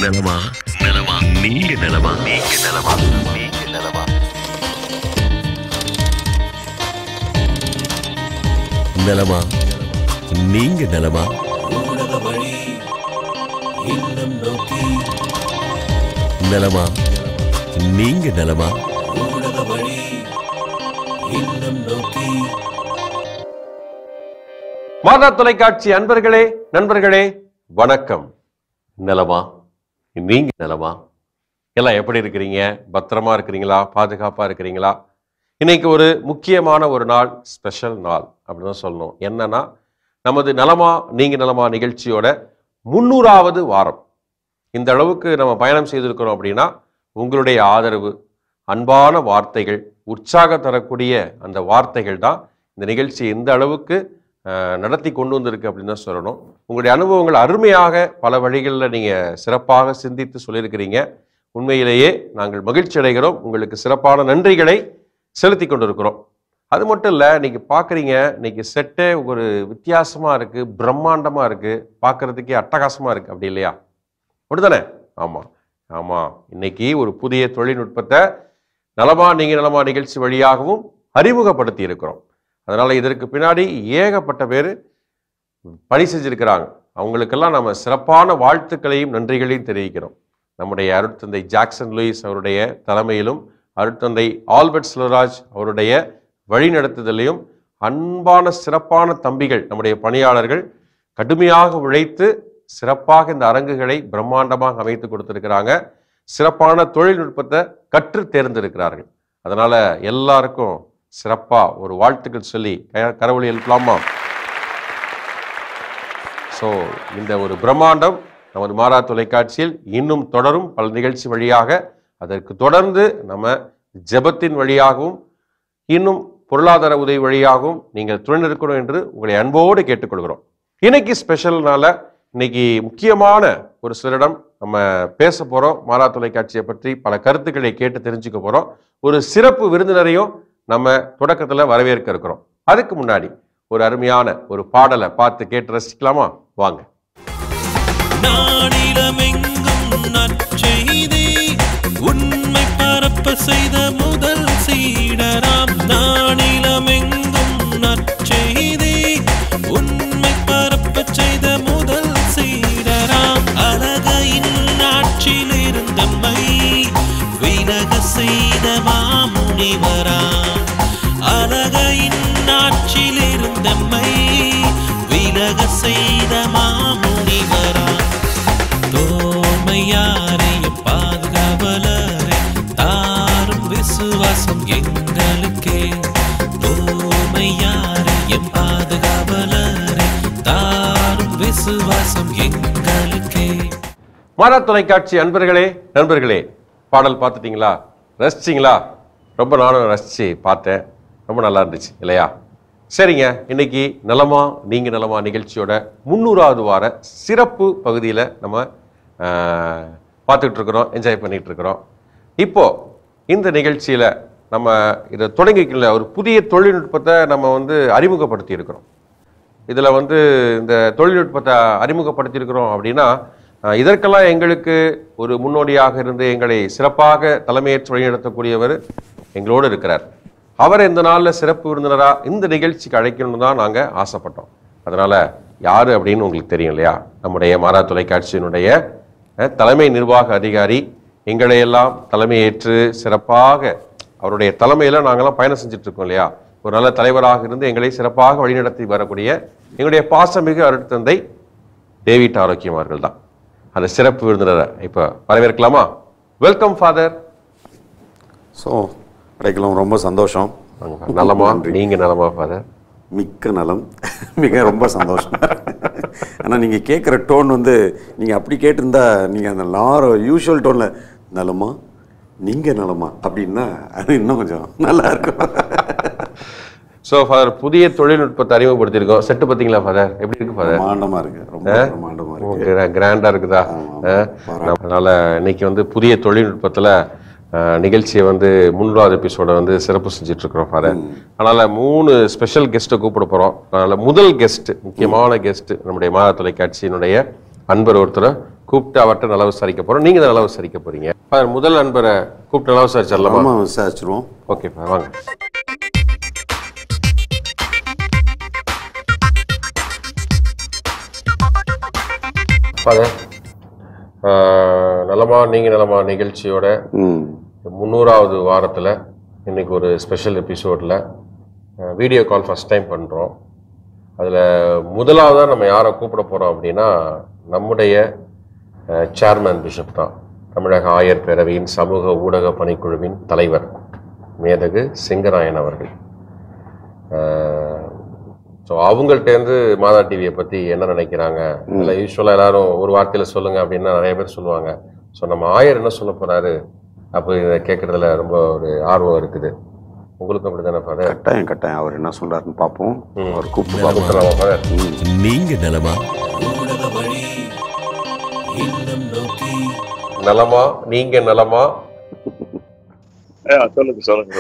நலமா நலமா நீங்க நலமா நீங்க நலமா நீங்க நலமா நலமா நீங்க நலமா நலமா நீங்க நலமா மாதா தொலைக்காட்சி அன்பர்களே நண்பர்களே வணக்கம் நலமா நீங்க நலமா எல்லாம் எப்படி இருக்கிறீங்க பத்திரமா இருக்கிறீங்களா பாதுகாப்பா இருக்கிறீங்களா இன்னைக்கு ஒரு முக்கியமான ஒரு நாள் ஸ்பெஷல் நாள் அப்படின்னு தான் சொல்லணும் என்னன்னா நமது நலமா நீங்க நலமா நிகழ்ச்சியோட முன்னூறாவது வாரம் இந்த அளவுக்கு நம்ம பயணம் செய்திருக்கிறோம் அப்படின்னா உங்களுடைய ஆதரவு அன்பான வார்த்தைகள் உற்சாகம் தரக்கூடிய அந்த வார்த்தைகள் தான் இந்த நிகழ்ச்சி இந்த அளவுக்கு அஹ், நடத்தி கொண்டு வந்திருக்கு அப்படின்னு தான் சொல்லணும் உங்களுடைய அனுபவங்கள் அருமையாக பல வழிகளில் நீங்கள் சிறப்பாக சிந்தித்து சொல்லியிருக்கிறீங்க உண்மையிலேயே நாங்கள் மகிழ்ச்சி அடைகிறோம் உங்களுக்கு சிறப்பான நன்றிகளை செலுத்தி கொண்டிருக்கிறோம் அது மட்டும் இல்லை இன்னைக்கு பார்க்குறீங்க இன்னைக்கு செட்டே ஒரு வித்தியாசமாக இருக்குது பிரம்மாண்டமாக இருக்குது பார்க்குறதுக்கே அட்டகாசமாக இருக்குது அப்படி இல்லையா அப்படிதானே ஆமாம் ஆமாம் இன்னைக்கு ஒரு புதிய தொழில்நுட்பத்தை நலமா நீங்க நலமா நிகழ்ச்சி வழியாகவும் அறிமுகப்படுத்தி இருக்கிறோம் அதனால இதற்கு பின்னாடி ஏகப்பட்ட பேர் பணி செஞ்சிருக்கிறாங்க அவங்களுக்கெல்லாம் நம்ம சிறப்பான வாழ்த்துக்களையும் நன்றிகளையும் தெரிவிக்கிறோம் நம்முடைய அருட்தந்தை ஜாக்சன் லூயிஸ் அவருடைய தலைமையிலும் அருட்தந்தை ஆல்பர்ட் சிலராஜ் அவருடைய வழிநடத்துதலையும் அன்பான சிறப்பான தம்பிகள் நம்முடைய பணியாளர்கள் கடுமையாக உழைத்து சிறப்பாக இந்த அரங்குகளை பிரம்மாண்டமாக அமைத்து கொடுத்திருக்கிறாங்க சிறப்பான தொழில்நுட்பத்தை கற்று தேர்ந்திருக்கிறார்கள் அதனால எல்லாருக்கும் சிறப்பா ஒரு வாழ்த்துக்கள் சொல்லி க- கரவொலி எழுப்பலாமா ஸோ இந்த ஒரு பிரம்மாண்டம் நமது மாறா தொலைக்காட்சியில் இன்னும் தொடரும் பல நிகழ்ச்சி வழியாக அதற்கு தொடர்ந்து நம்ம ஜெபத்தின் வழியாகவும் இன்னும் பொருளாதார உதவி வழியாகவும் நீங்கள் துணை இருக்கணும் என்று உங்களை அன்போடு கேட்டுக்கொள்கிறோம் இன்னைக்கு ஸ்பெஷல்னால இன்னைக்கு முக்கியமான ஒரு சிலரிடம் நம்ம பேச போறோம் மாறா தொலைக்காட்சியை பற்றி பல கருத்துக்களை கேட்டு தெரிஞ்சுக்க போறோம் ஒரு சிறப்பு விருந்தினரையும் நம்ம தொடக்கத்துல வரவேற்க இருக்கிறோம் அதுக்கு முன்னாடி ஒரு அருமையான ஒரு பாடலை பார்த்து கேட்டு ரசிக்கலாமா வாங்க நாடிலமெங்கும் நற்செய்தி உண்மை பரப்ப செய்த முதல் சீடராம் நாடிலமெங்கும் நற்செய்தி உண்மை பரப்ப செய்த முதல் சீடராம் அழகையின் நாட்சில் இருந்தம்மை விலக செய்த மாமுனிவராம் அழகையின் நாட்சில் இருந்தம்மை விலக செய்த மாமுனிவராம் தோமையாரையும் பாதுகாவலரே தாரும் விசுவாசம் எங்களுக்கே தோமையாரையும் பாதுகாவலரே தாரும் விசுவாசம் எங்களுக்கே மாறா தொலைக்காட்சி அன்பர்களே நண்பர்களே பாடல் பார்த்துட்டீங்களா ரசிச்சிங்களா ரொம்ப நானும் ரசித்து பார்த்தேன் ரொம்ப நல்லா இருந்துச்சு இல்லையா சரிங்க இன்னைக்கு நலமா நீங்க நலமா நிகழ்ச்சியோட முந்நூறாவது வார சிறப்பு பகுதியில் நம்ம ஆஹ், பார்த்துக்கிட்டு இருக்கிறோம் என்ஜாய் பண்ணிட்டு இருக்கிறோம் இப்போ இந்த நிகழ்ச்சியில் நம்ம இதை தொடங்கிக்கல ஒரு புதிய தொழில்நுட்பத்தை நம்ம வந்து அறிமுகப்படுத்தி இருக்கிறோம் இதில் வந்து இந்த தொழில்நுட்பத்தை அறிமுகப்படுத்தியிருக்கிறோம் அப்படின்னா அஹ், இதற்கெல்லாம் எங்களுக்கு ஒரு முன்னோடியாக இருந்து எங்களை சிறப்பாக தலைமையேற்று வழிநடத்தக்கூடியவர் எங்களோடு இருக்கிறார் அவர் இந்த நாளில் சிறப்பு விருந்தினராக இந்த நிகழ்ச்சிக்கு அழைக்கணும்னு தான் நாங்கள் ஆசைப்பட்டோம் அதனால் யார் அப்படின்னு உங்களுக்கு தெரியும் இல்லையா நம்முடைய மாறா தொலைக்காட்சியினுடைய அஹ், தலைமை நிர்வாக அதிகாரி எங்களையெல்லாம் தலைமையேற்று சிறப்பாக அவருடைய தலைமையில் நாங்கள்லாம் பயணம் செஞ்சுட்டு இருக்கோம் இல்லையா ஒரு நல்ல தலைவராக இருந்து எங்களை சிறப்பாக வழிநடத்தி வரக்கூடிய எங்களுடைய பாசமிகு அருட்தந்தை டேவிட் ஆரோக்கியம் அவர்கள் தான் அந்த சிறப்பு விருந்தினரை இப்போ வரவேற்கலாமா வெல்கம் ஃபாதர் ஸோ கிடைக்கலாம் ரொம்ப சந்தோஷம் நலமா நன்றி. நீங்க நலமா ஃபாதர் மிக்க நலம் மிக ரொம்ப சந்தோஷம் ஆனால் நீங்கள் கேட்குற டோன் வந்து நீங்கள் அப்படி கேட்டிருந்தா நீங்கள் அந்த லார யூஷுவல் டோனில் நலமா நீங்கள் நலமா அப்படின்னா அது இன்னும் கொஞ்சம் நல்லா இருக்கும் ஸோ ஃபாதர் புதிய தொழில்நுட்பத்தை அறிமுகப்படுத்தியிருக்கோம் செட்டு பார்த்தீங்களா ஃபாதர் எப்படி இருக்கு ஃபாதர் பிரமாண்டமாக இருக்கு ரொம்ப பிரமாண்டமாக இருக்கு கிராண்டா இருக்குதா ஆமா, அஹ், அதனால இன்னைக்கு வந்து புதிய தொழில்நுட்பத்துல அஹ், நிகழ்ச்சியை வந்து மூன்றாவது எபிசோட வந்து சிறப்பு செஞ்சுட்டு இருக்கிறோம் ஃபாதர் அதனால மூணு ஸ்பெஷல் கெஸ்ட்டை கூப்பிட போறோம் அதனால முதல் கெஸ்ட் முக்கியமான கெஸ்ட் நம்முடைய மாதா தொலைக்காட்சியினுடைய அன்பர் ஒருத்தரை கூப்பிட்டு அவர்கிட்ட நல்லா விசாரிக்க போறோம் நீங்க தான் நல்லா விசாரிக்க போறீங்க ஃபாதர் முதல் நண்பரை கூப்பிட்டு நல்லா விசாரிச்சிடலாமா ஆமா விசாரிச்சிருவோம் ஓகே வாங்க ஃபாதர் நலமா நீங்க நலமா நிகழ்ச்சியோட ம் முந்நூறாவது வாரத்தில் இன்னைக்கு ஒரு ஸ்பெஷல் எபிசோடில் வீடியோ கால் ஃபஸ்ட் டைம் பண்ணுறோம் அதில் முதலாவதாக நம்ம யாரை கூப்பிட போகிறோம் அப்படின்னா நம்முடைய சேர்மேன் பிஷப் தான் தமிழக ஆயர் பேரவையின் சமூக ஊடக பணிக்குழுவின் தலைவர் மேதகு செங்கராயன் அவர்கள் ஸோ அவங்கள்ட்டேருந்து மாதா டிவியை பற்றி என்ன நினைக்கிறாங்க இல்லை யூஸ்வலாக எல்லாரும் ஒரு வார்த்தையில் சொல்லுங்க அப்படின்னா நிறைய பேர் சொல்லுவாங்க ஸோ நம்ம ஆயர் என்ன சொல்ல போறாரு அப்போ இதை கேட்குறதுல ரொம்ப ஒரு ஆர்வம் இருக்குது உங்களுக்கும் அப்படி தானே ஃபாதர் கட்டாயம் கட்டாயம் அவர் என்ன சொல்றாருன்னு பார்ப்போம் அவர் கூப்பிட்டு பார்ப்போம் கூப்பிடலாமா ஃபாதர் நீங்க நலமா ஊடக வழி இல்லம் நோக்கி நலமா நீங்க நலமா ஆ, சொல்லுங்க சொல்லுங்க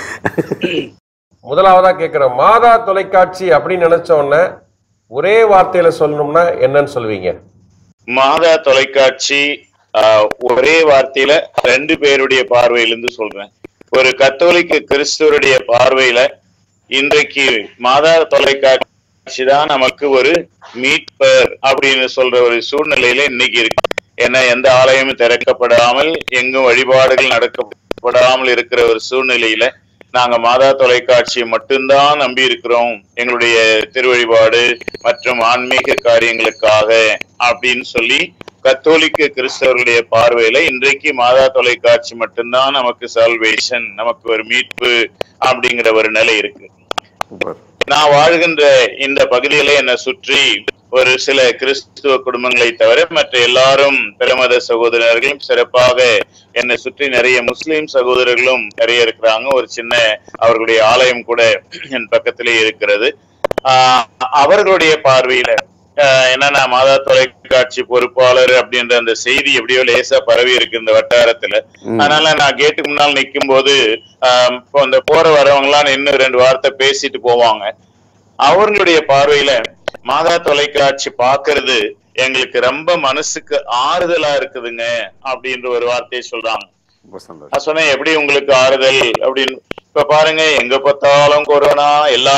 முதலாவதா கேட்குற மாதா தொலைக்காட்சி அப்படின்னு நினைச்ச உடனே ஒரே வார்த்தையில சொல்லணும்னா என்னன்னு சொல்லுவீங்க மாதா தொலைக்காட்சி ஆ, ஒரே வார்த்தையில ரெண்டு பேருடைய பார்வையிலிருந்து சொல்றேன் ஒரு கத்தோலிக்க கிறிஸ்துவருடைய பார்வையில இன்றைக்கு மாதா தொலைக்காட்சி தான் நமக்கு ஒரு மீட்பர் அப்படின்னு சொல்ற ஒரு சூழ்நிலையில இன்னைக்கு இருக்கு ஏன்னா எந்த ஆலயமும் திறக்கப்படாமல் எங்கும் வழிபாடுகள் நடக்கப்படாமல் இருக்கிற ஒரு சூழ்நிலையில நாங்க மாதா தொலைக்காட்சியை மட்டும்தான் நம்பி இருக்கிறோம் எங்களுடைய திருவழிபாடு மற்றும் ஆன்மீக காரியங்களுக்காக அப்படின்னு சொல்லி கத்தோலிக்க கிறிஸ்தவர்களுடைய பார்வையில இன்றைக்கு மாதா தொலைக்காட்சி மட்டும்தான் நமக்கு சால்வேஷன் நமக்கு ஒரு மீட்பு அப்படிங்கிற ஒரு நிலை இருக்கு சூப்பர் நான் வாழ்கின்ற இந்த பகுதியில என்னை சுற்றி ஒரு சில கிறிஸ்துவ குடும்பங்களை தவிர மற்ற எல்லாரும் பிரமத சகோதரர்களும் சிறப்பாக என்னை சுற்றி நிறைய முஸ்லிம் சகோதரர்களும் நிறைய இருக்கிறாங்க ஒரு சின்ன அவர்களுடைய ஆலயம் கூட என் பக்கத்திலே இருக்கிறது ஆஹ் அவர்களுடைய பார்வையில ஆஹ் என்னன்னா மாதா தொலைக்காட்சி பொறுப்பாளர் அப்படின்ற அந்த செய்தி எப்படியோ லேசா பரவி இருக்கு இந்த வட்டாரத்துல அதனால நான் கேட்டுக்கு முன்னால் நிற்கும் போது ஆஹ் இப்போ அந்த போற வரவங்க எல்லாம் நின்னு ரெண்டு வார்த்தை பேசிட்டு போவாங்க அவர்களுடைய பார்வையில மாதா தொலைக்காட்சி பாக்குறது எங்களுக்கு ரொம்ப மனசுக்கு ஆறுதலா இருக்குதுங்க அப்படின்ற ஒரு வார்த்தையை சொல்றாங்க ரொம்ப சந்தோஷம் நான் சொன்னேன் எப்படி உங்களுக்கு ஆறுதல் அப்படின்னு இப்ப பாருங்க எங்க பார்த்தாலும் கொரோனா எல்லா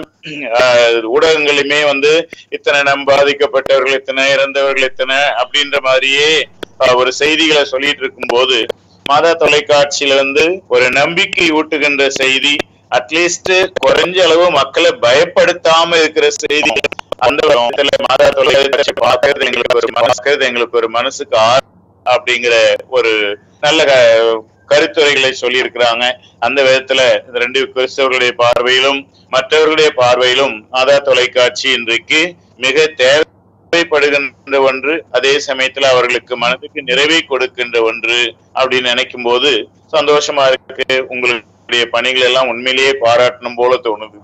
ஆஹ், ஊடகங்களுமே வந்து இத்தனை நம் பாதிக்கப்பட்டவர்கள் இத்தனை இறந்தவர்கள் இத்தனை அப்படின்ற மாதிரியே ஆஹ், ஒரு செய்திகளை சொல்லிட்டு இருக்கும்போது மாதா தொலைக்காட்சியில வந்து ஒரு நம்பிக்கை ஊட்டுகின்ற செய்தி அட்லீஸ்ட் குறைஞ்ச அளவு மக்களை பயப்படுத்தாம இருக்கிற செய்தி அந்த விதத்துல மாதா தொலைக்காட்சி பார்க்கறது எங்களுக்கு ஒரு பார்க்கறது எங்களுக்கு ஒரு மனசுக்கு ஆறு அப்படிங்கிற ஒரு நல்ல க- கருத்துரைகளை சொல்லி இருக்கிறாங்க அந்த விதத்துல இந்த ரெண்டு கிறிஸ்தவர்களுடைய பார்வையிலும் மற்றவர்களுடைய பார்வையிலும் மாதா தொலைக்காட்சி இன்றைக்கு மிக தேவைப்படுகின்ற ஒன்று அதே சமயத்துல அவர்களுக்கு மனதுக்கு நிறைவை கொடுக்கின்ற ஒன்று அப்படின்னு நினைக்கும் போது சந்தோஷமா இருக்கு உங்களுடைய பணிகள் எல்லாம் உண்மையிலேயே பாராட்டணும் போல தோணுது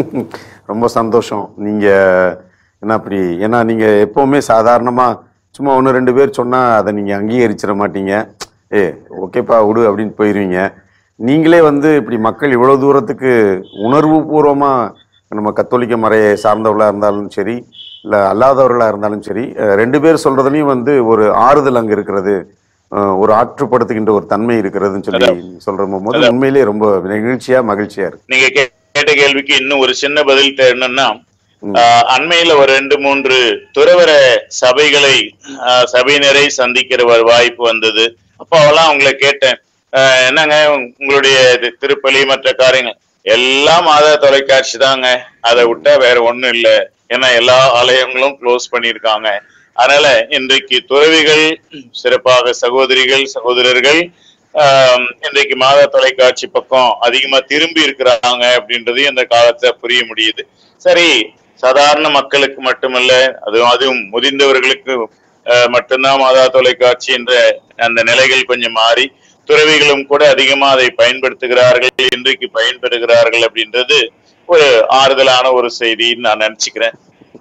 ரொம்ப சந்தோஷம் நீங்க என்ன அப்படி ஏன்னா நீங்க எப்பவுமே சாதாரணமா சும்மா ஒன்று ரெண்டு பேர் சொன்னா அதை நீங்க அங்கீகரிச்சிட மாட்டீங்க ஏ ஓகேப்பா விடு அப்படின்னு போயிருவீங்க நீங்களே வந்து இப்படி மக்கள் இவ்வளவு தூரத்துக்கு உணர்வு பூர்வமா நம்ம கத்தோலிக்க மறையை சார்ந்தவர்களா இருந்தாலும் சரி இல்லை அல்லாதவர்களா இருந்தாலும் சரி அஹ் ரெண்டு பேர் சொல்றதுலயும் வந்து ஒரு ஆறுதல் அங்க இருக்கிறது அஹ் ஒரு ஆற்றுப்படுத்துகின்ற ஒரு தன்மை இருக்கிறதுன்னு சொல்லி சொல்ற போது உண்மையிலேயே ரொம்ப நெகிழ்ச்சியா மகிழ்ச்சியா இருக்கு நீங்க கே- கேட்ட கேள்விக்கு இன்னும் ஒரு சின்ன பதில் தேடணும்னா ஆஹ், அண்மையில ஒரு ரெண்டு மூன்று துறவர சபைகளை ஆஹ், சபையினரை விக்கிற ஒரு வாய்ப்பு வந்தது அப்போ அவெல்லாம் அவங்கள கேட்டேன் ஆஹ், என்னங்க உங்களுடைய இது திருப்பலி மற்ற காரியங்கள் எல்லாம் மாதா தொலைக்காட்சி தாங்க அதை விட்டா வேற ஒண்ணும் இல்ல ஏன்னா எல்லா ஆலயங்களும் க்ளோஸ் பண்ணியிருக்காங்க அதனால இன்றைக்கு துறவிகள் சிறப்பாக சகோதரிகள் சகோதரர்கள் ஆம், இன்றைக்கு மாதா தொலைக்காட்சி பக்கம் அதிகமா திரும்பி இருக்கிறாங்க அப்படின்றது இந்த காலத்துல புரிய முடியுது சரி சாதாரண மக்களுக்கு மட்டுமல்ல அதுவும் அதுவும் முதிர்ந்தவர்களுக்கு அஹ், மட்டும்தான் மாதா தொலைக்காட்சி என்ற அந்த நிலைகள் கொஞ்சம் மாறி துறவிகளும் கூட அதிகமா அதை பயன்படுத்துகிறார்கள் இன்றைக்கு பயன்பெறுகிறார்கள் அப்படின்றது ஒரு ஆறுதலான ஒரு செய்தின்னு நான் நினைச்சுக்கிறேன்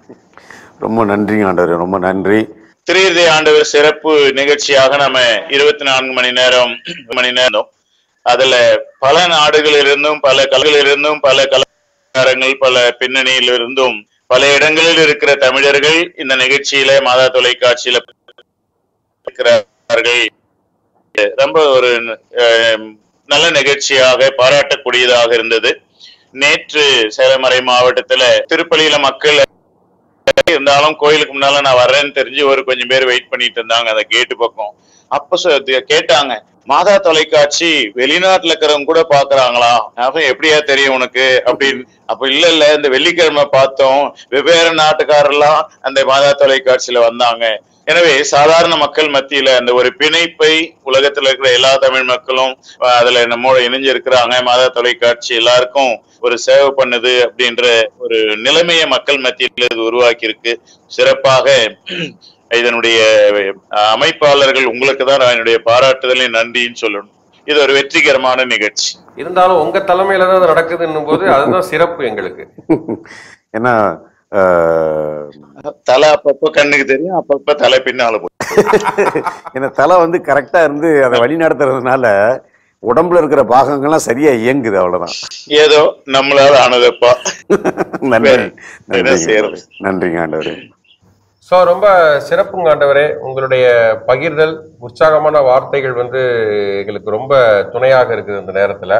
ரொம்ப நன்றிங்க ஆண்டவர் ரொம்ப நன்றி திரையிறுதி ஆண்டவர் சிறப்பு நிகழ்ச்சியாக நம்ம இருபத்தி நான்கு மணி நேரம் மணி நேரம் அதுல பல நாடுகளிலிருந்தும் பல கலைகளிலிருந்தும் பல கலாச்சாரங்கள் பல பின்னணியிலிருந்தும் பல இடங்களில் இருக்கிற தமிழர்கள் இந்த நிகழ்ச்சியில மாதா தொலைக்காட்சியில இருக்கிறார்கள் ரொம்ப ஒரு அஹ், நல்ல நிகழ்ச்சியாக பாராட்டக்கூடியதாக இருந்தது நேற்று சேலமறை மாவட்டத்துல திருப்பலியில மக்கள் இருந்தாலும் கோயிலுக்கு முன்னால நான் வர்றேன்னு தெரிஞ்சு ஒரு கொஞ்சம் பேர் வெயிட் பண்ணிட்டு இருந்தாங்க அந்த கேட்டு பக்கம் அப்ப சொ- தி- கேட்டாங்க மாதா தொலைக்காட்சி வெளிநாட்டுல இருக்கிறவங்க கூட பாக்குறாங்களா அப்ப எப்படியா தெரியும் உனக்கு அப்படின்னு அப்ப இல்ல இல்ல இந்த வெள்ளிக்கிழமை பார்த்தோம் வெவ்வேறு நாட்டுக்காரெல்லாம் அந்த மாதா தொலைக்காட்சியில வந்தாங்க எனவே சாதாரண மக்கள் மத்தியில அந்த ஒரு பிணைப்பை உலகத்துல இருக்கிற எல்லா தமிழ் மக்களும் அஹ், அதுல நம்மோட இணைஞ்சு இருக்கிறாங்க மாதா தொலைக்காட்சி எல்லாருக்கும் ஒரு சேவை பண்ணுது அப்படின்ற ஒரு நிலைமையை மக்கள் மத்தியில் இது உருவாக்கி இருக்கு சிறப்பாக இதனுடைய அஹ், அமைப்பாளர்கள் உங்களுக்கு தான் நான் என்னுடைய பாராட்டுதலை நன்றின்னு சொல்லணும் இது ஒரு வெற்றிகரமான நிகழ்ச்சி இருந்தாலும் உங்க தலைமையில தான் அது நடக்குதுன்னும் போது அதுதான் சிறப்பு எங்களுக்கு ஏன்னா ஆஹ், தலை அப்பப்ப கண்ணுக்கு தெரியும் அப்பப்ப தலை பின்னால போகும் ஏன்னா தலை வந்து கரெக்டா இருந்து அதை வழி நடத்துறதுனால உடம்புல இருக்கிற பாகங்கள்லாம் சரியா இயங்குது அவ்வளவுதான் ஏதோ நம்மளால ஆனதப்பா நன்றி என்ன நன்றிங்க செய்யறது? நன்றிங்க ஆண்டவரே ஸோ ரொம்ப சிறப்புங்க ஆண்டவரே உங்களுடைய பகிர்தல் உற்சாகமான வார்த்தைகள் வந்து எங்களுக்கு ரொம்ப துணையாக இருக்குது இந்த நேரத்தில்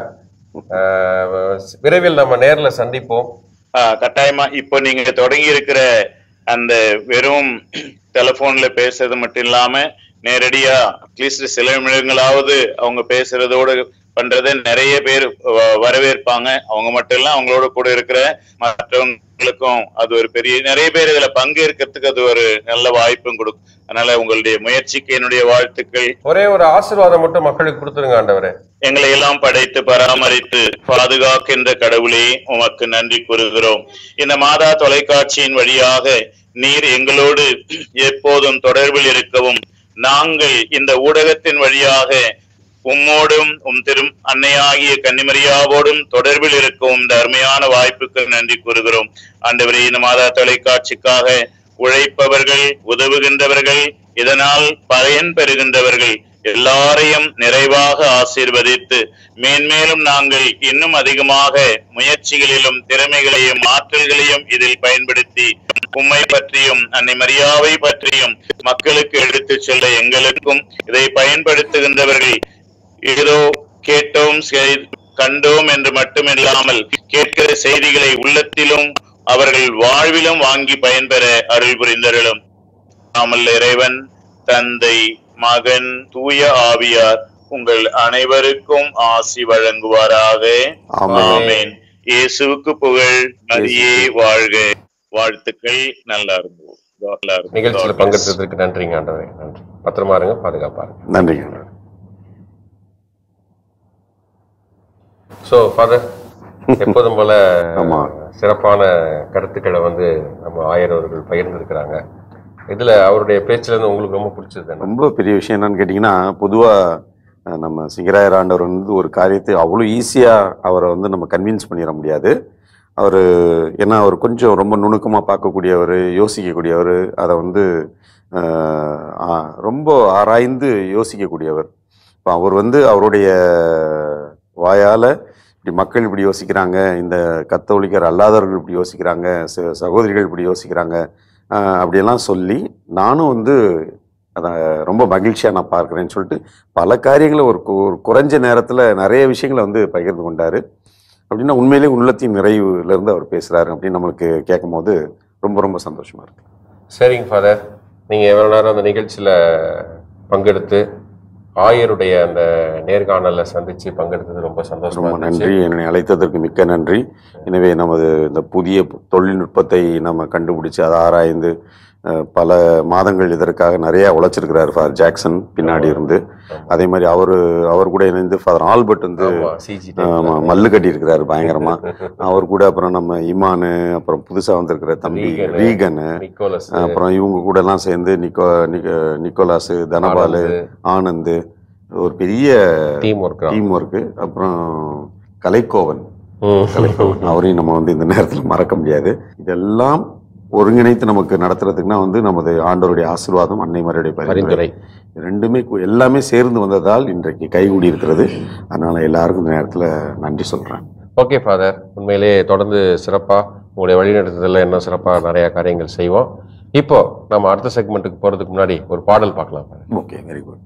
விரைவில் நம்ம நேர்ல சந்திப்போம் ஆஹ் கட்டாயமா இப்போ நீங்க தொடங்கி இருக்கிற அந்த வெறும் டெலிபோன்ல பேசுறது மட்டும் இல்லாம நேரடியா அட்லீஸ்ட் சில நிமிடங்களாவது அவங்க பேசுறதோடு பண்றதை நிறைய பேர் வ- வரவேற்பாங்க அவங்க மட்டும் இல்ல அவங்களோட கூட இருக்கிற மற்றவங்களுக்கும் அது ஒரு பெரிய நிறைய பேர் இதுல பங்கேற்கிறதுக்கு அது ஒரு நல்ல வாய்ப்பும் கொடுக்கும் அதனால உங்களுடைய முயற்சிக்கு என்னுடைய வாழ்த்துக்கள் ஒரே ஒரு ஆசீர்வாதம் மட்டும் மக்களுக்கு கொடுத்துருங்க ஆண்டவரே எங்களை எல்லாம் படைத்து பராமரித்து பாதுகாக்கின்ற கடவுளே உமக்கு நன்றி கூறுகிறோம் இந்த மாதா தொலைக்காட்சியின் வழியாக நீர் எங்களோடு எப்போதும் தொடர்பில் இருக்கவும் நாங்கள் இந்த ஊடகத்தின் வழியாக உம்மோடும் உம் திரும் அன்னையாகிய கன்னிமரியாவோடும் தொடர்பில் இருக்கவும் இந்த அருமையான வாய்ப்புக்கு நன்றி கூறுகிறோம் ஆண்டவரே இந்த மாதா தொலைக்காட்சிக்காக உழைப்பவர்கள் உதவுகின்றவர்கள் இதனால் பயன் பெறுகின்றவர்கள் எல்லாரையும் நிறைவாக ஆசீர்வதித்து மேன்மேலும் நாங்கள் இன்னும் அதிகமாக முயற்சிகளிலும் திறமைகளையும் ஆற்றல்களையும் இதில் பயன்படுத்தி உம்மை பற்றியும் அன்னை மரியாவை பற்றியும் மக்களுக்கு எடுத்துச் செல்ல எங்களுக்கும் இதை பயன்படுத்துகின்றவர்கள் ஏதோ கேட்டோம் செய்- கண்டோம் என்று மட்டுமில்லாமல் கேட்கிற செய்திகளை உள்ளத்திலும் அவர்கள் வாழ்விலும் வாங்கி பயன்பெற அருள் புரிந்தருளும் நாமல் இறைவன் தந்தை மகன் தூய ஆவியார் உங்கள் அனைவருக்கும் ஆசி வழங்குவாராக ஆமென். ஆமென் இயேசுவுக்கு புகழ் மரியே வாழ்க வாழ்த்துக்கள் நல்லா இருந்தோம் நல்லா இருந்தோம். நிகழ்ச்சியில் பங்கெடுத்ததற்கு நன்றிங்க ஆண்டவரே நன்றி பத்திரமா இருங்க பாதுகாப்பா இருங்க நன்றிங்க ஆண்டவரே. ஸோ ஃபாதர் எப்போதும் போல ஆமா. சிறப்பான கருத்துக்களை வந்து நம்ம ஆயர் அவர்கள் பகிர்ந்திருக்கிறாங்க இதுல அவருடைய பேச்சுல இருந்து உங்களுக்கு ரொம்ப பிடிச்சது என்ன? ரொம்ப பெரிய விஷயம் என்னன்னு கேட்டிங்கன்னா பொதுவாக நம்ம சிங்கராயர் ஆண்டவர் வந்து ஒரு காரியத்தை அவ்வளோ ஈஸியாக அவரை வந்து நம்ம கன்வின்ஸ் பண்ணிட முடியாது அவர் ஏன்னா அவர் கொஞ்சம் ரொம்ப நுணுக்கமாக பார்க்கக்கூடியவர் யோசிக்கக்கூடியவர் அதை வந்து ஆஹ், ஆ, ரொம்ப ஆராய்ந்து யோசிக்கக்கூடியவர் இப்போ அவர் வந்து அவருடைய வாயால் இப்படி மக்கள் இப்படி யோசிக்கிறாங்க இந்த கத்தோலிக்கர் அல்லாதவர்கள் இப்படி யோசிக்கிறாங்க ச- சகோதரிகள் இப்படி யோசிக்கிறாங்க ஆஹ், அப்படியெல்லாம் சொல்லி நானும் வந்து அதை ரொம்ப மகிழ்ச்சியாக நான் பார்க்குறேன்னு சொல்லிட்டு பல காரியங்களை ஒரு கு- ஒரு குறைஞ்ச நேரத்தில் நிறைய விஷயங்களை வந்து பகிர்ந்து கொண்டார் அப்படின்னா உண்மையிலே உள்ளத்தின் நிறைவுலேருந்து அவர் பேசுகிறாரு அப்படின்னு நம்மளுக்கு கேட்கும் போது ரொம்ப ரொம்ப சந்தோஷமாக இருக்கு சரிங்க ஃபாதர் நீங்க எவ்வளவு நேரம் அந்த நிகழ்ச்சியில பங்கெடுத்து ஆயருடைய அந்த நேர்காணல்ல சந்திச்சு பங்கெடுத்தது ரொம்ப சந்தோஷமா ரொம்ப இருந்துச்சு நன்றி என்னை அழைத்ததற்கு மிக்க நன்றி எனவே நமது இந்த புதிய தொழில்நுட்பத்தை நம்ம கண்டுபிடிச்சு அதை ஆராய்ந்து அஹ், பல மாதங்கள் இதற்காக நிறைய உழைச்சிருக்கிறார் ஃபாதர் ஜாக்சன் பின்னாடி இருந்து அதே மாதிரி அவர் அவர் கூட இணைந்து ஃபாதர் ஆல்பர்ட் வந்து ஆமா சிஜி ஆமா, மல்லு கட்டி இருக்கிறாரு பயங்கரமா அவர் கூட அப்புறம் நம்ம இமானு அப்புறம் புதுசா வந்திருக்கிற தம்பி ரீகனு. ரீகனு நிக்கோலஸ் அப்புறம் இவங்க கூட எல்லாம் சேர்ந்து நிக்கோ நிக்க- நிக்கோலாஸ் தனபாலு ஆனந்த் ஒரு பெரிய டீம் ஒர்க் டீம் ஒர்க்கு அப்புறம் கலைக்கோவன் கலைக்கோவன் அவரையும் நம்ம வந்து இந்த நேரத்தில் மறக்க முடியாது இதெல்லாம் ஒருங்கிணைத்து நமக்கு நடத்துறதுக்குன்னா வந்து நமது ஆண்டவருடைய ஆசீர்வாதம் அன்னை மரியுடைய பரிந்துரை பரிந்துரை ரெண்டுமே கு- எல்லாமே சேர்ந்து வந்ததால் இன்றைக்கு கைகூடி இருக்கிறது அதனால எல்லாருக்கும் இந்த நேரத்தில் நன்றி சொல்றேன் ஓகே ஃபாதர் உண்மையிலே தொடர்ந்து சிறப்பாக உங்களுடைய வழிநடத்துதலில் இன்னும் சிறப்பாக நிறைய காரியங்கள் செய்வோம் இப்போ நம்ம அடுத்த செக்மெண்ட்டுக்கு போறதுக்கு முன்னாடி ஒரு பாடல் பார்க்கலாம் பாருங்க. ஓகே வெரி குட்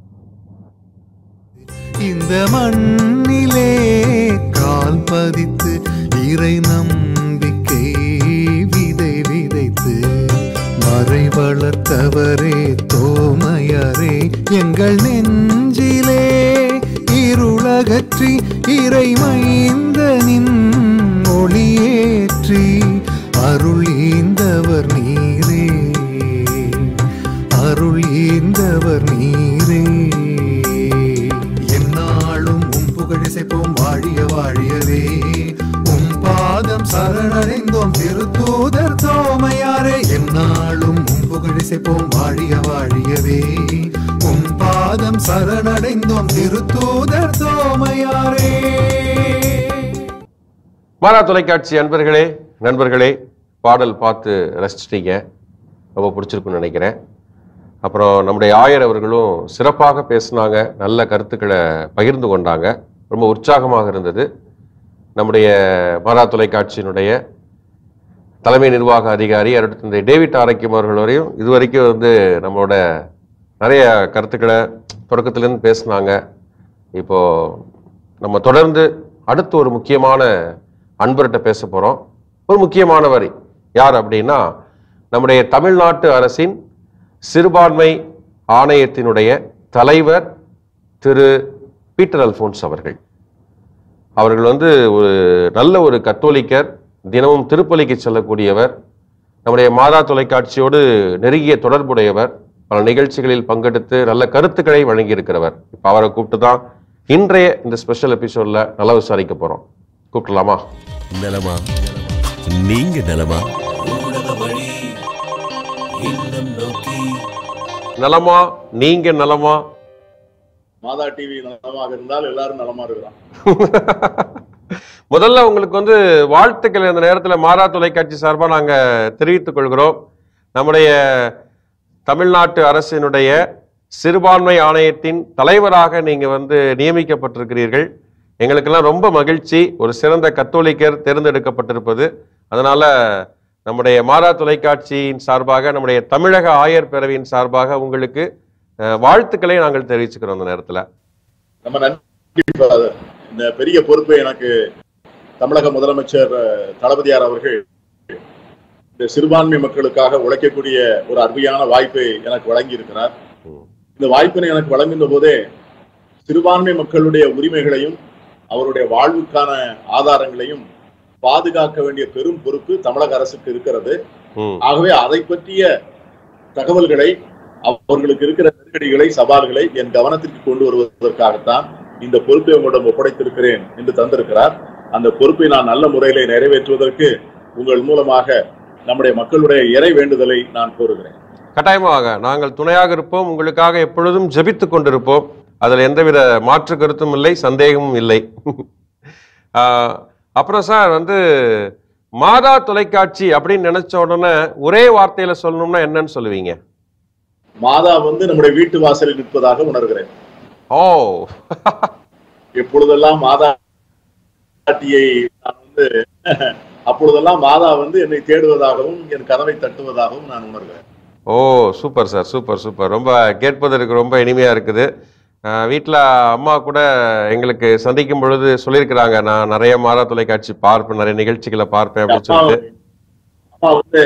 இந்த மண்ணிலே கால் பதித்து இறை நம்பிக்கை விதை விதைத்து மறை வளர்த்தவரே தோமையரே எங்கள் நெஞ்சிலே இருளகற்றி இறை மைந்தனின் ஒளியேற்றி அருள் ஈந்தவர் நீரே அருள் ஈந்தவர் நீரே என்னாலும் உம் புகழிசைப்போம் வாழிய வாழியவே உம் பாதம் சரணடைந்தோம் திருத்தூதர் தோமையாரே என்னாலும் உம் புகழிசைப்போம் வாழிய வாழியவே உம் பாதம் சரணடைந்தோம் திருத்தூதர் தோமையாரே மாறா தொலைக்காட்சி அன்பர்களே நண்பர்களே பாடல் பார்த்து ரசிச்சிட்டீங்க ரொம்ப பிடிச்சிருக்குன்னு நினைக்கிறேன் அப்புறம் நம்முடைய ஆயர் அவர்களும் சிறப்பாக பேசினாங்க நல்ல கருத்துக்களை பகிர்ந்து கொண்டாங்க ரொம்ப உற்சாகமாக இருந்தது நம்முடைய மாறா தொலைக்காட்சியினுடைய தலைமை நிர்வாக அதிகாரி அடுத்து டேவிட் ஆரோக்கியம் அவர்கள் வரையும் இதுவரைக்கும் வந்து நம்மளோட நிறைய கருத்துக்களை தொடக்கத்திலேருந்து பேசினாங்க இப்போ நம்ம தொடர்ந்து அடுத்து ஒரு முக்கியமான அன்பர்கிட்ட பேச போகிறோம் ஒரு முக்கியமான வரி யார் அப்படின்னா நம்முடைய தமிழ்நாட்டு அரசின் சிறுபான்மை ஆணையத்தினுடைய தலைவர் திரு பீட்டர் அல்போன்ஸ் அவர்கள் அவர்கள் வந்து ஒரு நல்ல ஒரு கத்தோலிக்கர் தினமும் திருப்பலிக்கு செல்லக்கூடியவர் நம்முடைய மாதா தொலைக்காட்சியோடு நெருங்கிய தொடர்புடையவர் பல நிகழ்ச்சிகளில் பங்கெடுத்து நல்ல கருத்துக்களை வழங்கியிருக்கிறவர் இப்போ அவரை கூப்பிட்டு தான் இன்றைய இந்த ஸ்பெஷல் எபிசோட்ல நல்லா விசாரிக்க போறோம் கூப்பிடலாமா நலமா நீங்க நலமா ஊடக வழி இல்லம் நோக்கி நலமா நீங்க நலமா மாதா டிவி நலமாக இருந்தால் எல்லாரும் நலமா இருக்கிறோம் முதல்ல உங்களுக்கு வந்து வாழ்த்துக்கள் இந்த நேரத்தில் மாறா தொலைக்காட்சி சார்பாக நாங்கள் தெரிவித்துக் கொள்கிறோம் நம்முடைய தமிழ்நாட்டு அரசினுடைய சிறுபான்மை ஆணையத்தின் தலைவராக நீங்கள் வந்து நியமிக்கப்பட்டிருக்கிறீர்கள் எங்களுக்கெல்லாம் ரொம்ப மகிழ்ச்சி ஒரு சிறந்த கத்தோலிக்கர் தேர்ந்தெடுக்கப்பட்டிருப்பது அதனால நம்முடைய மாறா தொலைக்காட்சியின் சார்பாக நம்முடைய தமிழக ஆயர் பேரவையின் சார்பாக உங்களுக்கு அஹ், வாழ்த்துக்களை நாங்கள் தெரிவிச்சுக்கிறோம் அந்த நேரத்தில் நம்ம நன்றி father. இந்த பெரிய பொறுப்பை எனக்கு தமிழக முதலமைச்சர் அஹ், தளபதியார் அவர்கள் இந்த சிறுபான்மை மக்களுக்காக உழைக்கக்கூடிய ஒரு அருமையான வாய்ப்பை எனக்கு வழங்கி இருக்கிறார் ம். இந்த வாய்ப்பினை எனக்கு வழங்குகின்ற போதே சிறுபான்மை மக்களுடைய உரிமைகளையும் அவருடைய வாழ்வுக்கான ஆதாரங்களையும் பாதுகாக்க வேண்டிய பெரும் பொறுப்பு தமிழக அரசுக்கு இருக்கிறது ம் ஆகவே அதை பற்றிய தகவல்களை அவர்களுக்கு இருக்கிற நெருக்கடிகளை சவால்களை என் கவனத்திற்கு கொண்டு வருவதற்காகத்தான் இந்த பொறுப்பை உங்களிடம் ஒப்படைத்திருக்கிறேன் என்று தந்திருக்கிறார் அந்த பொறுப்பை நான் நல்ல முறையிலே நிறைவேற்றுவதற்கு உங்கள் மூலமாக நம்முடைய மக்களுடைய இறை வேண்டுதலை நான் கோருகிறேன் கட்டாயமாக நாங்கள் துணையாக இருப்போம் உங்களுக்காக எப்பொழுதும் ஜெபித்துக் கொண்டிருப்போம் அதில் எந்தவித மாற்று கருத்தும் இல்லை சந்தேகமும் இல்லை ஆஹ், அப்புறம் சார் வந்து மாதா தொலைக்காட்சி அப்படின்னு நினைச்ச உடனே ஒரே வார்த்தையில சொல்லணும்னா என்னன்னு சொல்லுவீங்க மாதா வந்து நம்முடைய வீட்டு வாசலில் நிற்பதாக உணர்கிறேன் ஓ எப்பொழுதெல்லாம் மாதா பாட்டியை நான் வந்து அப்பொழுதெல்லாம் மாதா வந்து என்னை தேடுவதாகவும் என் கதவை தட்டுவதாகவும் நான் உணர்கிறேன் ஓ சூப்பர் சார் சூப்பர் சூப்பர் ரொம்ப கேட்பதற்கு ரொம்ப இனிமையா இருக்குது வீட்டில் அம்மா கூட எங்களுக்கு சந்திக்கும் பொழுது சொல்லியிருக்கிறாங்க நான் நிறைய மாதா தொலைக்காட்சி பார்ப்பேன் நிறைய நிகழ்ச்சிகளை பார்ப்பேன் அப்படின்னு அம்மா சொல்லிட்டு அம்மா வந்து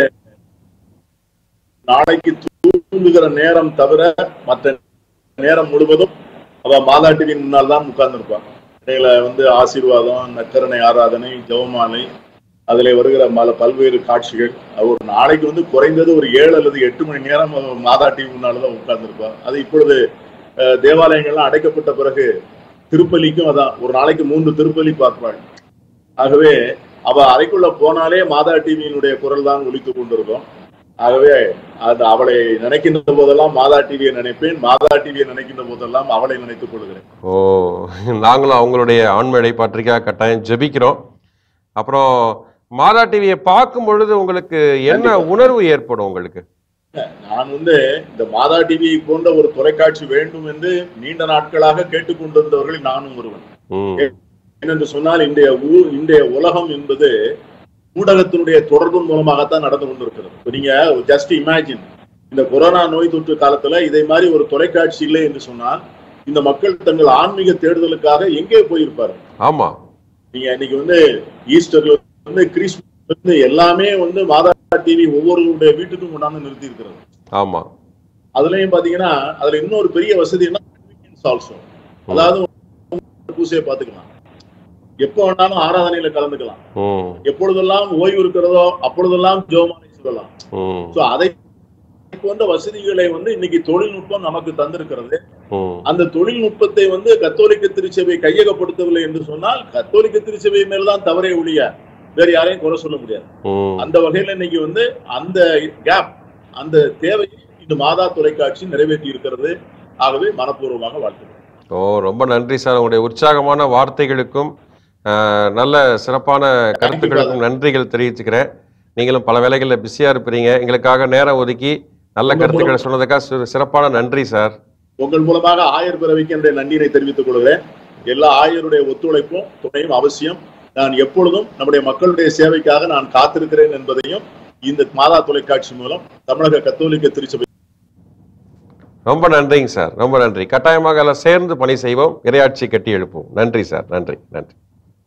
நாளைக்கு தூங்குகிற நேரம் தவிர மற்ற நேரம் முழுவதும் அவ மாதா டிவியின் முன்னால் தான் உட்கார்ந்துருப்பான் இடையில வந்து ஆசீர்வாதம் நக்கரணை ஆராதனை ஜெபமாலை அதிலே வருகிற மல பல்வேறு காட்சிகள் அவ ஒரு நாளைக்கு வந்து குறைந்தது ஒரு ஏழு அல்லது எட்டு மணி நேரம் அவ மாதா டிவி முன்னால தான் உட்கார்ந்துருப்பா அது இப்பொழுது அஹ், தேவாலயங்கள்லாம் அடைக்கப்பட்ட பிறகு திருப்பலிக்கும் அதான் ஒரு நாளைக்கு மூன்று திருப்பலி பார்ப்பாள் ஆகவே அவ அறைக்குள்ள போனாலே மாதா டிவியினுடைய குரல் தான் ஒலித்து கொண்டிருக்கும் ஆகவே அது அவளை நினைக்கின்ற போதெல்லாம் மாதா டிவியை நினைப்பேன் மாதா டிவியை நினைக்கின்ற போதெல்லாம் அவளை நினைத்துக் கொள்கிறேன் ஓ நாங்களும் அவங்களுடைய ஆண்மையை பற்றிக்காக கட்டாயம் ஜெபிக்கிறோம் அப்புறம் மாதா டிவியை பார்க்கும் பொழுது உங்களுக்கு என்ன உணர்வு ஏற்படும் உங்களுக்கு நான் வந்து இந்த மாதா டிவியை போன்ற ஒரு தொலைக்காட்சி வேண்டும் என்று நீண்ட நாட்களாக கேட்டுக்கொண்டிருந்தவர்கள் நானும் ஒருவன் ம் ஏனென்று சொன்னால் இன்றைய ஊர் இன்றைய உலகம் என்பது ஊடகத்தினுடைய தொடர்பின் மூலமாகத்தான் நடந்து கொண்டிருக்கிறது இப்ப நீங்க ஜஸ்ட் இமேஜின் இந்த கொரோனா நோய் தொற்று காலத்துல இதை மாதிரி ஒரு தொலைக்காட்சி இல்லை என்று சொன்னால் இந்த மக்கள் தங்கள் ஆன்மீக தேடுதலுக்காக எங்கே போயிருப்பாரு ஆமா நீங்க இன்னைக்கு வந்து ஈஸ்டர்ல இருந்து கிறிஸ்மஸ்ல இருந்து எல்லாமே வந்து மாதா டிவி ஒவ்வொருவருடைய வீட்டுக்கும் கொண்டாந்து நிறுத்தி இருக்கிறது ஆமா அதுலயும் பாத்தீங்கன்னா அதுல இன்னொரு பெரிய வசதி என்ன ஆல்சோ அதாவது பூசையை பாத்துக்கலாம் எப்போ வேணாலும் ஆராதனையில கலந்துக்கலாம் ம் எப்பொழுதெல்லாம் ஓய்வு இருக்கிறதோ அப்பொழுதெல்லாம் ஜோமானை சொல்லலாம் ம் சோ அதை போன்ற வசதிகளை வந்து இன்னைக்கு தொழில்நுட்பம் நமக்கு தந்திருக்கிறது ம் அந்த தொழில்நுட்பத்தை வந்து கத்தோலிக்க திருச்சபை கையகப்படுத்தவில்லை என்று சொன்னால் கத்தோலிக்க திருச்சபை மேல்தான் தவறே ஒழிய வேற யாரையும் குறை சொல்ல முடியாது ம் அந்த வகையில இன்னைக்கு வந்து அந்த கேப் அந்த தேவையை இந்த மாதா தொலைக்காட்சி நிறைவேற்றி இருக்கிறது ஆகவே மனப்பூர்வமாக வாழ்த்துக்கிறேன் ஓ ரொம்ப நன்றி சார் உங்களுடைய உற்சாகமான வார்த்தைகளுக்கும் அஹ், நல்ல சிறப்பான கருத்துக்களுக்கும் நன்றிகள் தெரிவிச்சுக்கிறேன் நீங்களும் பல வேலைகளில் பிஸியாக இருப்பீங்க எங்களுக்காக நேரம் ஒதுக்கி நல்ல ரொம்ப கருத்துக்களை சொன்னதுக்காக சி- சிறப்பான நன்றி சார் உங்கள் மூலமாக ஆயர் பிறவிக்கு என்ற நன்றியை தெரிவித்துக் கொள்கிறேன் எல்லா ஆயருடைய ஒத்துழைப்பும் துணையும் அவசியம் நான் எப்பொழுதும் நம்முடைய மக்களுடைய சேவைக்காக நான் காத்திருக்கிறேன் என்பதையும் இந்த மாதா தொலைக்காட்சி மூலம் தமிழக கத்தோலிக்க திருச்சபை ரொம்ப நன்றிங்க சார் ரொம்ப நன்றி கட்டாயமாக எல்லாம் சேர்ந்து பணி செய்வோம் இரையாட்சி கட்டி எழுப்புவோம் நன்றி சார் நன்றி நன்றி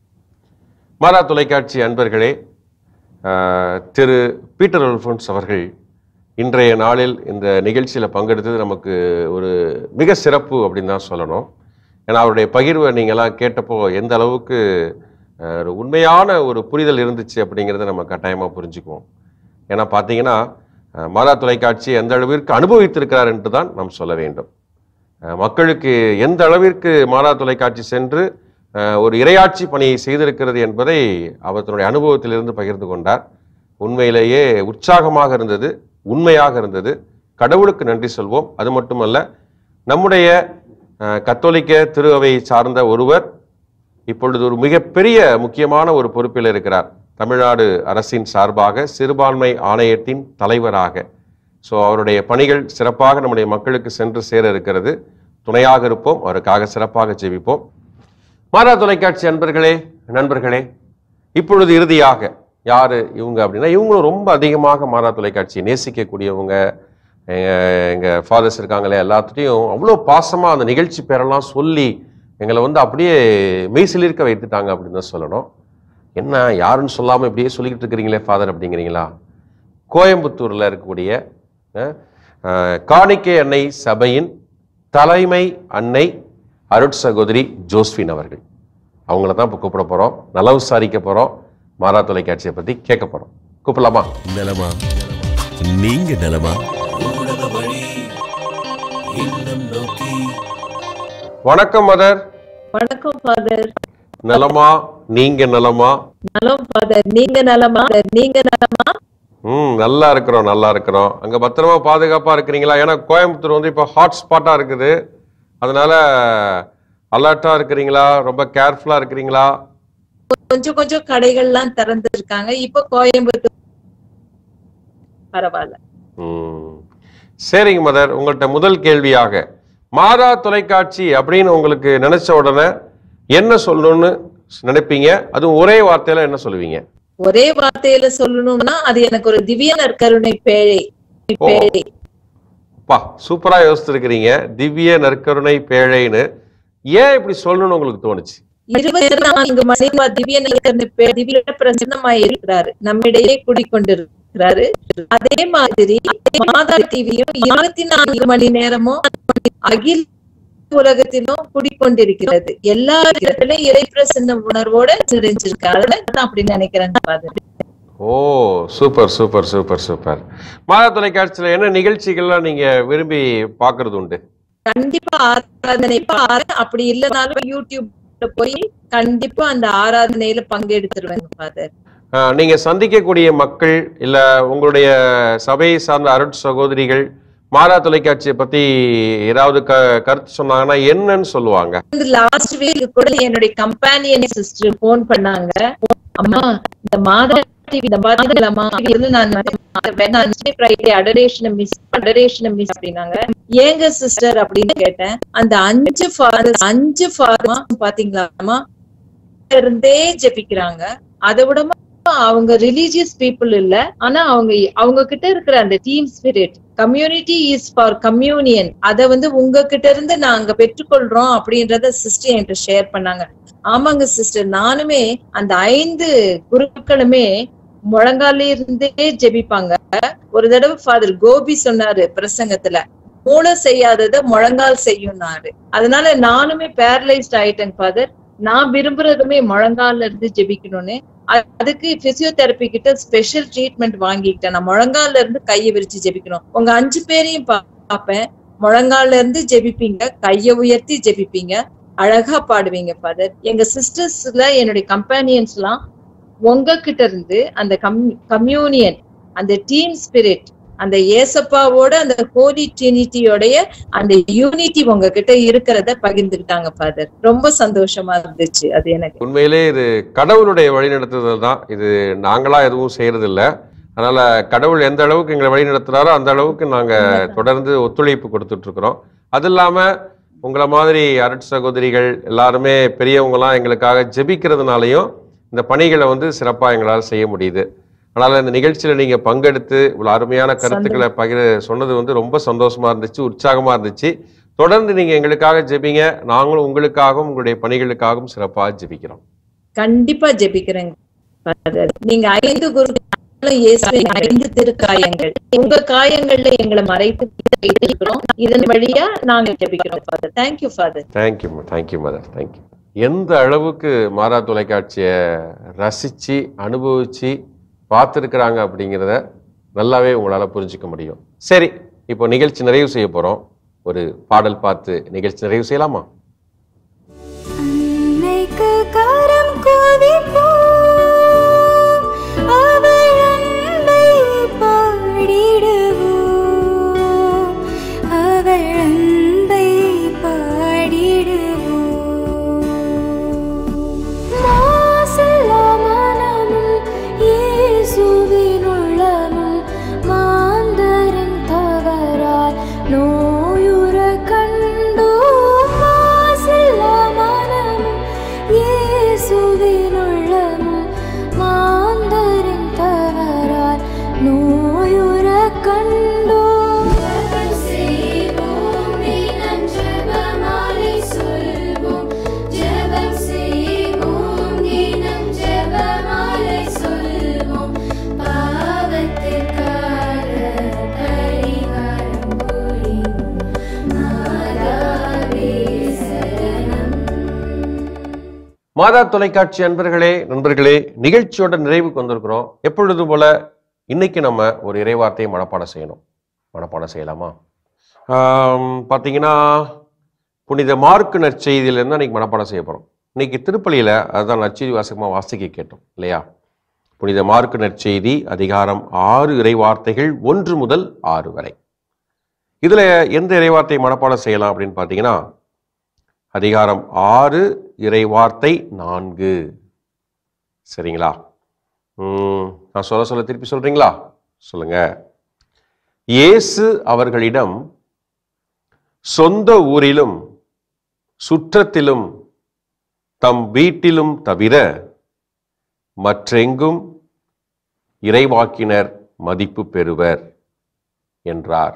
மாதா தொலைக்காட்சி அன்பர்களே ஆஹ், திரு பீட்டர் அல்ஃபோன்ஸ் அவர்கள் இன்றைய நாளில் இந்த நிகழ்ச்சியில் பங்கெடுத்தது நமக்கு ஒரு மிக சிறப்பு அப்படின்னு தான் சொல்லணும் ஏன்னா அவருடைய பகிர்வை நீங்கள்லாம் கேட்டப்போ எந்த அளவுக்கு ஆஹ், ஒரு உண்மையான ஒரு புரிதல் இருந்துச்சு அப்படிங்கிறத நம்ம கட்டாயமாக புரிஞ்சுக்குவோம் ஏன்னா பார்த்தீங்கன்னா அஹ், மாதா தொலைக்காட்சி எந்த அளவிற்கு அனுபவித்திருக்கிறார் என்று தான் நாம் சொல்ல வேண்டும் அஹ், மக்களுக்கு எந்த அளவிற்கு மாதா தொலைக்காட்சி சென்று அஹ், ஒரு இரையாட்சி பணியை செய்திருக்கிறது என்பதை அவர் தன்னுடைய அனுபவத்திலிருந்து பகிர்ந்து கொண்டார் உண்மையிலேயே உற்சாகமாக இருந்தது உண்மையாக இருந்தது கடவுளுக்கு நன்றி சொல்வோம் அது மட்டுமல்ல நம்முடைய அஹ், கத்தோலிக்க திரு அவை சார்ந்த ஒருவர் இப்பொழுது ஒரு மிகப்பெரிய முக்கியமான ஒரு பொறுப்பில் இருக்கிறார் தமிழ்நாடு அரசின் சார்பாக சிறுபான்மை ஆணையத்தின் தலைவராக ஸோ அவருடைய பணிகள் சிறப்பாக நம்முடைய மக்களுக்கு சென்று சேர இருக்கிறது துணையாக இருப்போம் அவருக்காக சிறப்பாக ஜெபிப்போம் மாதா தொலைக்காட்சி அன்பர்களே நண்பர்களே இப்பொழுது இறுதியாக யாரு இவங்க அப்படின்னா இவங்களும் ரொம்ப அதிகமாக மாதா தொலைக்காட்சியை நேசிக்கக்கூடியவங்க எங்க- எங்க ஃபாதர்ஸ் இருக்காங்களே எல்லாத்துட்டையும் அவ்வளோ பாசமாக அந்த நிகழ்ச்சி பேரெல்லாம் சொல்லி எங்களை வந்து அப்படியே மெய்சிலிருக்க வைத்துட்டாங்க அப்படின்னு தான் சொல்லணும் என்ன யாருன்னு சொல்லாமல் இப்படியே சொல்லிக்கிட்டு இருக்கிறீங்களே ஃபாதர் அப்படிங்கிறீங்களா கோயம்புத்தூரில் இருக்கக்கூடிய அஹ், அஹ், காணிக்கை அன்னை சபையின் தலைமை அன்னை அருட்சகோதரி ஜோஸ்பின் அவர்கள் அவங்கள தான் இப்போ கூப்பிட போகிறோம் நல விசாரிக்க போகிறோம் மாறா தொலைக்காட்சியை பற்றி கேட்க போகிறோம் கூப்பிடலாமா நலமா நீங்க நலமா ஊடக வழி இல்லம் நோக்கி வணக்கம் மதர் வணக்கம் ஃபாதர் நலமா நீங்க நலமா நலம் ஃபாதர் நீங்க நலமா நீங்க நலமா ம் நல்லா இருக்கிறோம் நல்லா இருக்கிறோம் அங்க பத்திரமா பாதுகாப்பா இருக்கிறீங்களா ஏன்னா கோயம்புத்தூர் வந்து இப்போ ஹாட் ஸ்பாட்டா இருக்குது அதனால அலர்ட்டா இருக்கிறீங்களா ரொம்ப கேர்ஃபுல்லா இருக்கிறீங்களா கொஞ்சம் கொஞ்சம் கடைகள்லாம் திறந்து இருக்காங்க இப்ப கோயம்புத்தூர் பரவாயில்ல ம் சரிங்க மதர் உங்கள்கிட்ட முதல் கேள்வியாக மாதா தொலைக்காட்சி அப்படின்னு உங்களுக்கு நினைச்ச உடனே என்ன சொல்லணும்னு நினைப்பீங்க அதுவும் ஒரே வார்த்தையில என்ன சொல்லுவீங்க ஒரே வார்த்தையில சொல்லணும்னா அது எனக்கு ஒரு திவ்ய நற்கருணை பேழை பேழை பா சூப்பரா யோசிச்சிருக்கிறீங்க திவ்ய நற்கருணை பேழைன்னு ஏன் இப்படி சொல்லணும்னு உங்களுக்கு தோணுச்சு இருபத்தி நான்கு மணி நேரம் திவ்ய நற்கருணை பேழை திவ்ய பிரசன்னமாய் இருக்கிறாரு நம்மிடையே குடிக்கொண்டிருக்கிறாரு அதே மாதிரி மாதா டிவியும் இருபத்தி நான்கு மணி நேரமும் அகில உலகத்திலும் குடிக்கொண்டிருக்கிறது எல்லா இடத்திலும் இறை பிரசன்ன உணர்வோட நிறைஞ்சிருக்காரு அதான் அப்படி நினைக்கிறேன் ஃபாதர் ஓ சூப்பர் சூப்பர் சூப்பர் சூப்பர் மாதா தொலைக்காட்சியில் என்ன நிகழ்ச்சிகள்லாம் நீங்க விரும்பி பார்க்கறது உண்டு கண்டிப்பா ஆராதனை பாரு அப்படி இல்லைனாலும் யூடியூப்ல போய் கண்டிப்பா அந்த ஆராதனையில பங்கெடுத்துருவேன் ஃபாதர் ஆஹ், நீங்க சந்திக்கக்கூடிய மக்கள் இல்ல உங்களுடைய சபையை சார்ந்த அருட் சகோதரிகள் மாதா தொலைக்காட்சியை பத்தி ஏதாவது க கருத்து சொன்னாங்கன்னா என்னன்னு சொல்லுவாங்க வந்து லாஸ்ட் வீக் கூட என்னுடைய கம்பானியன் சிஸ்டர் போன் பண்ணாங்க அம்மா இந்த மாதா டிவி இந்த பாத்தீங்களாமா இருந்து நான் நான் ஃப்ரைடே அடரேஷனை மிஸ் அடரேஷனை மிஸ் அப்படின்னாங்க ஏங்க சிஸ்டர் அப்படின்னு கேட்டேன் அந்த அஞ்சு ஃபாதர் அஞ்சு ஃபாதர் பாத்தீங்களாமா இருந்தே ஜெபிக்கிறாங்க அதை விட கண்டிப்பா அவங்க ரிலீஜியஸ் பீப்புள் இல்ல ஆனா அவங்க அவங்க கிட்ட இருக்கிற அந்த team spirit community is for communion அத வந்து உங்ககிட்ட இருந்து நாங்க பெற்றுக்கொள்றோம் அப்படின்றத சிஸ்டர் என்கிட்ட ஷேர் பண்ணாங்க ஆமாங்க சிஸ்டர் நானுமே அந்த ஐந்து குருக்களுமே முழங்கால இருந்தே ஜெபிப்பாங்க ஒரு தடவை ஃபாதர் கோபி சொன்னாரு பிரசங்கத்துல மூளை செய்யாதத முழங்கால் செய்யும்னாரு அதனால நானுமே பேரலைஸ்ட் ஆயிட்டேங்க ஃபாதர் நான் விரும்புறதுமே முழங்கால்ல இருந்து ஜெபிக்கணும்னு அ- அதுக்கு பிசியோதெரப்பி கிட்ட ஸ்பெஷல் ட்ரீட்மெண்ட் வாங்கிக்கிட்டேன் நான் முழங்கால்ல இருந்து கையை விரிச்சு ஜெபிக்கணும் உங்க அஞ்சு பேரையும் பா- பார்ப்பேன் முழங்கால்ல இருந்து ஜெபிப்பீங்க கையை உயர்த்தி ஜெபிப்பீங்க அழகா பாடுவீங்க ஃபாதர் எங்க சிஸ்டர்ஸ்ல என்னுடைய கம்பேனியன்ஸ் எல்லாம் உங்ககிட்ட இருந்து அந்த கம் கம்யூனியன் அந்த டீம் ஸ்பிரிட் அந்த ஏசப்பாவோட அந்த ஹோலி ட்ரினிட்டியோடைய அந்த யூனிட்டி உங்ககிட்ட இருக்கிறத பகிர்ந்துக்கிட்டாங்க ஃபாதர் ரொம்ப சந்தோஷமா இருந்துச்சு அது எனக்கு உண்மையிலே இது கடவுளுடைய வழிநடத்துதல் தான் இது நாங்களா எதுவும் செய்யறது இல்ல அதனால கடவுள் எந்த அளவுக்கு எங்களை வழி நடத்துறாரோ அந்த அளவுக்கு நாங்க தொடர்ந்து ஒத்துழைப்பு கொடுத்துட்டு இருக்கிறோம் அது இல்லாம உங்களை மாதிரி அரட் சகோதரிகள் எல்லாருமே பெரியவங்கலாம் எங்களுக்காக ஜெபிக்கிறதுனாலையும் இந்த பணிகளை வந்து சிறப்பா எங்களால் செய்ய முடியுது அதனால இந்த நிகழ்ச்சியில நீங்க பங்கெடுத்து இவ்வளவு அருமையான கருத்துக்களை பகிர சொன்னது வந்து ரொம்ப சந்தோஷமா இருந்துச்சு உற்சாகமா இருந்துச்சு தொடர்ந்து நீங்க எங்களுக்காக ஜெபிங்க நாங்களும் உங்களுக்காகவும் உங்களுடைய பணிகளுக்காகவும் சிறப்பாக ஜெபிக்கிறோம் கண்டிப்பா ஜெபிக்கிறேங்க ஃபாதர் நீங்க ஐந்து குரு இயேசுவின் ஐந்து திருக்காயங்கள் உங்க காயங்கள்ல எங்களை மறைத்து வைத்திருக்கிறோம் இதன் வழியா நாங்க ஜெபிக்கிறோம் father thank you father thank you thank you mother thank you எந்த அளவுக்கு மாறா தொலைக்காட்சியை ரசித்து அனுபவித்து பார்த்துருக்குறாங்க அப்படிங்கிறத நல்லாவே உங்களால் புரிஞ்சுக்க முடியும் சரி இப்போ நிகழ்ச்சி நிறைவு செய்ய போகிறோம் ஒரு பாடல் பார்த்து நிகழ்ச்சி நிறைவு செய்யலாமா அன்னைக்கு கரம் குவிப்போம் அவள் அன்பை பாடிடுவோம் அவள் அன்பை பாடிடுவோம் மாசில்லா மனமும் இயேசுவின் உள்ளமும் மாந்தரின் தவறால் நோயுற கண்டோம் மாசில்லா மனமும் இயேசுவின் உள்ளமும் மாந்தரின் தவறால் நோயுற கண்டோம் ஜெபம் செய்வோம் தினம் ஜெபமாலை சொல்வோம் ஜெபம் செய்வோம் தினம் ஜெபமாலை சொல்வோம் பாவத்திற்காக பரிகாரம் புரிவோம் மாதாவே சரணம் மாதா தொலைக்காட்சி அன்பர்களே நண்பர்களே நிகழ்ச்சியோட நிறைவுக்கு வந்திருக்கிறோம் எப்பொழுது போல இன்னைக்கு நம்ம ஒரு இறைவார்த்தையை மனப்பாடம் செய்யணும் மனப்பாடம் செய்யலாமா ஆம், பார்த்தீங்கன்னா புனித மார்க்கு நற்செய்தியிலேருந்து அன்னைக்கு மனப்பாடம் செய்ய போகிறோம் இன்னைக்கு திருப்பலியில் அதுதான் நற்செய்தி வாசகமாக வாசிக்க கேட்டோம் இல்லையா புனித மார்க்கு நற்செய்தி அதிகாரம் ஆறு இறைவார்த்தைகள் ஒன்று முதல் ஆறு வரை இதில் எந்த இறைவார்த்தையை மனப்பாடம் செய்யலாம் அப்படின்னு பார்த்தீங்கன்னா அதிகாரம் ஆறு இறைவார்த்தை நான்கு சரிங்களா ம், நான் சொல்ல சொல்ல திருப்பி சொல்றீங்களா சொல்லுங்க இயேசு அவர்களிடம் சொந்த ஊரிலும் சுற்றத்திலும் தம் வீட்டிலும் தவிர மற்றெங்கும் இறைவாக்கினர் மதிப்பு பெறுவர் என்றார்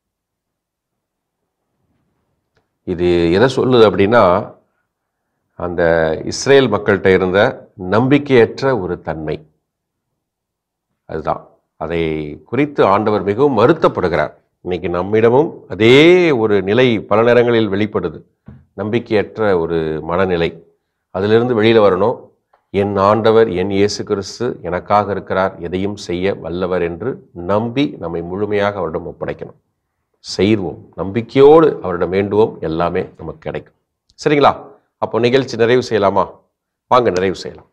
இது எதை சொல்லுது அப்படின்னா அந்த இஸ்ரேல் மக்கள்கிட்ட இருந்த நம்பிக்கையற்ற ஒரு தன்மை அதுதான் அதை குறித்து ஆண்டவர் மிகவும் வருத்தப்படுகிறார் இன்னைக்கு நம்மிடமும் அதே ஒரு நிலை பல நேரங்களில் வெளிப்படுது நம்பிக்கையற்ற ஒரு மனநிலை அதிலிருந்து வெளியில வரணும் என் ஆண்டவர் என் இயேசு கிறிஸ்து எனக்காக இருக்கிறார் எதையும் செய்ய வல்லவர் என்று நம்பி நம்மை முழுமையாக அவரிடம் ஒப்படைக்கணும் செய்வோம் நம்பிக்கையோடு அவரிடம் வேண்டுவோம் எல்லாமே நமக்கு கிடைக்கும் சரிங்களா அப்போ நிகழ்ச்சி நிறைவு செய்யலாமா வாங்க நிறைவு செய்யலாம்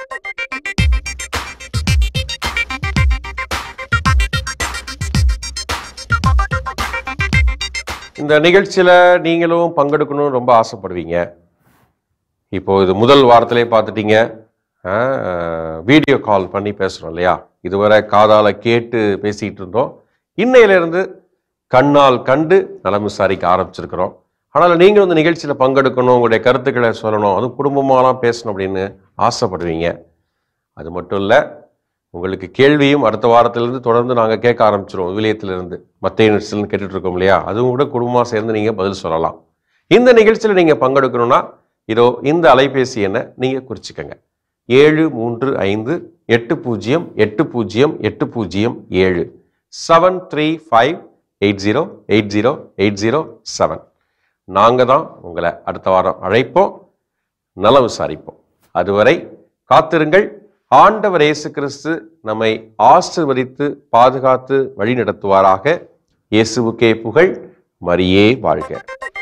இந்த நிகழ்ச்சியில நீங்களும் பங்கெடுக்கணும்னு ரொம்ப ஆசைப்படுவீங்க இப்போ இது முதல் வாரத்திலே பார்த்துட்டீங்க வீடியோ கால் பண்ணி பேசுகிறோம் இல்லையா இதுவரை காதால கேட்டு பேசிக்கிட்டு இருந்தோம் இன்னையிலிருந்து கண்ணால் கண்டு நலம் விசாரிக்க ஆரம்பிச்சிருக்கிறோம் ஆனால் நீங்கள் வந்து நிகழ்ச்சியில் பங்கெடுக்கணும் உங்களுடைய கருத்துக்களை சொல்லணும் அதுவும் குடும்பமாலாம் பேசணும் அப்படின்னு ஆசைப்படுவீங்க அது மட்டும் இல்லை உங்களுக்கு கேள்வியும் அடுத்த வாரத்திலிருந்து தொடர்ந்து நாங்கள் கேட்க ஆரம்பிச்சிருவோம் விவிலியத்திலிருந்து மத்திய நிகழ்ச்சியிலிருந்து கேட்டுட்டு இருக்கோம் இல்லையா அதுவும் கூட குடும்பமாக சேர்ந்து நீங்கள் பதில் சொல்லலாம் இந்த நிகழ்ச்சியில் நீங்கள் பங்கெடுக்கணும்னா இதோ இந்த அலைபேசி எண்ணை நீங்கள் குறிச்சிக்கங்க ஏழு மூன்று ஐந்து எட்டு பூஜ்ஜியம் எட்டு பூஜ்ஜியம் எட்டு பூஜ்ஜியம் ஏழு seven three five eight zero eight zero eight zero seven நாங்கள் தான் உங்களை அடுத்த வாரம் அழைப்போம் நலம் விசாரிப்போம் அதுவரை காத்திருங்கள் ஆண்டவர் இயேசு கிறிஸ்து நம்மை ஆசிர்வதித்து பாதுகாத்து வழி நடத்துவாராக இயேசுவுக்கே புகழ் மரியே வாழ்க